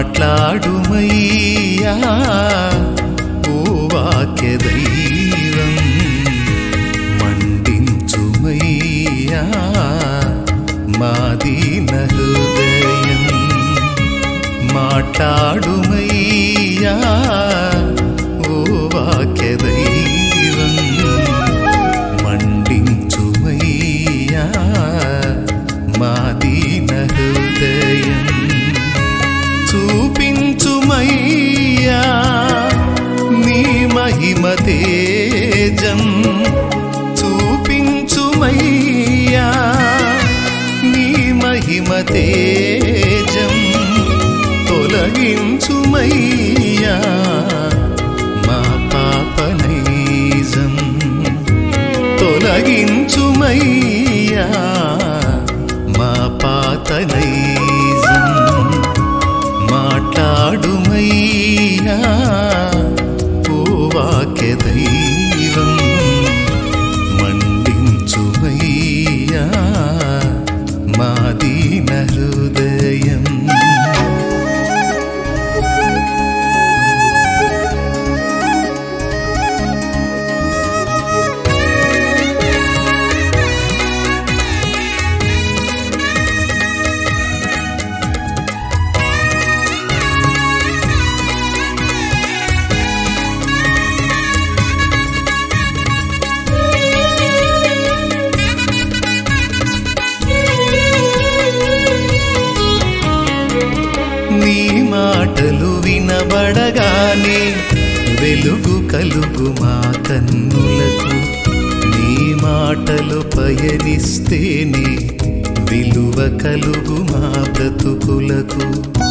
మాట్లాడుమయ్యా ఓ వాక్య దైవం మండించుమయ్యా మా దీన హృదయం మాట్లాడుమయ్యా ఓ వాక్య దైవం మండించుమయ్యా మా దీన హృదయం చూపించుమయ్యా నీ మహిమ తేజం చూపించుమయ్యా నీ మహిమ తేజం తొలగించుమయ్యా మా పాపనైజం తొలగించుమయ్యా మా పాతనైజం మాట్లాడుమయ్యా ఓ వాక్య దైవం మండించుమయ్యా మా దీన హృదయం నీ మాటలు వినబడగానే వెలుగు కలుగు మా కన్నులకు నీ మాటలు పయనిస్తేనే విలువ కలుగు మా బ్రతుకులకు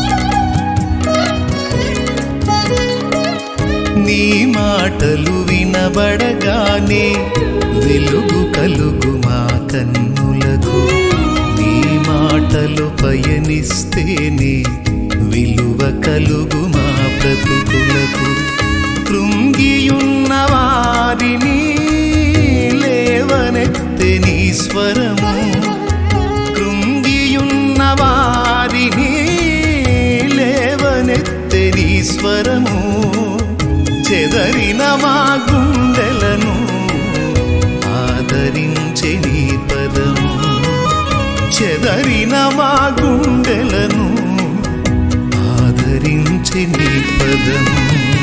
నీ మాటలు వినబడగానే వెలుగు కలుగు మా కన్నులకు నీ మాటలు పయనిస్తేనే విలువ కలుగు మా బ్రతుకులకు కృంగియున్న వారిని లేవనెత్తే నీ స్వరము కృంగియున్న వారిని లేవనెత్తే నీ స్వరము చెదరిన మా గుండెలను ఆదరించే నీ పదము చెదరిన మా గుండెలను ఆదరించే నీ పదము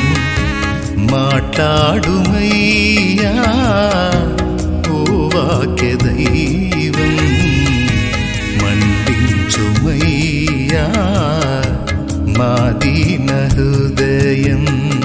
మాట్లాడుమయ్యా ఓ వాక్య దైవం మండించుమయ్యా మా దీన హృదయం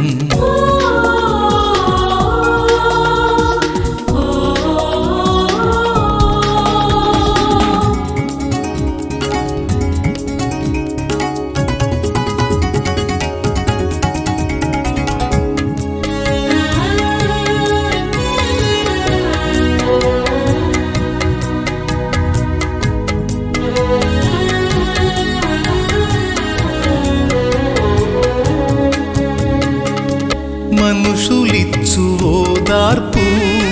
మనుషులిచ్చు ఓదార్పు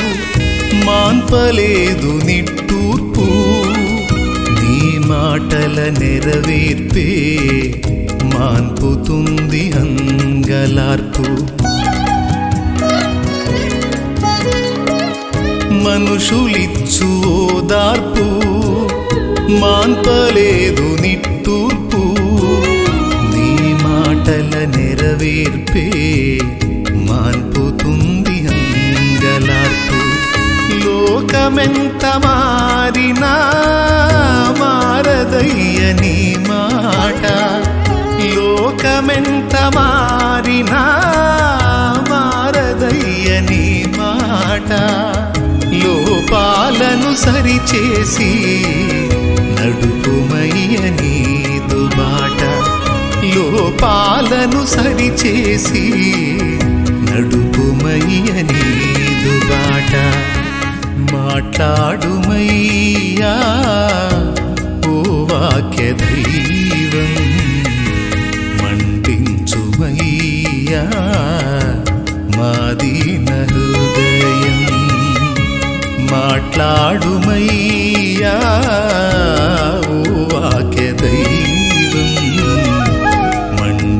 మాన్పలేదు నిట్టూర్పు నీ మాటల నెరవేర్పే మాన్పుతుంది అంగలార్పు మనుషులిచ్చు ఓదార్పు మాన్పలేదు నిట్టూర్పు నీ మాటల నెరవేర్పే మాన్పుతుంది అంగలార్పు లోకమెంత మారినా మారదయ్య నీ మాట లోకమెంత మారినా మారదయ్య నీ మాట లోపాలను సరిచేసి నడుపుమయ్య నీదు బాట లోపాలను సరిచేసి నడుపుమయ్య నీదు బాట మాట్లాడుమయ్యా ఓ వాక్య దైవం మండించుమయ్యా మా దీన హృదయం మాట్లాడుమయ్యా ఓ వాక్య దైవం మండి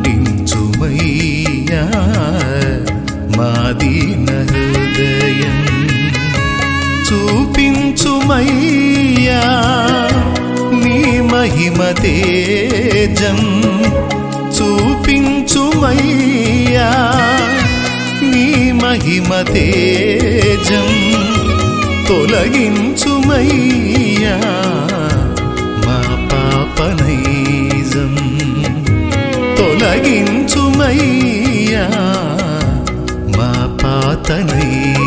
తేజం చూపించుమయ్యా నీ మహిమ తేజం తొలగించుమయ్యా మా పాపనైజం తొలగించుమయ్యా మా పాతనైజం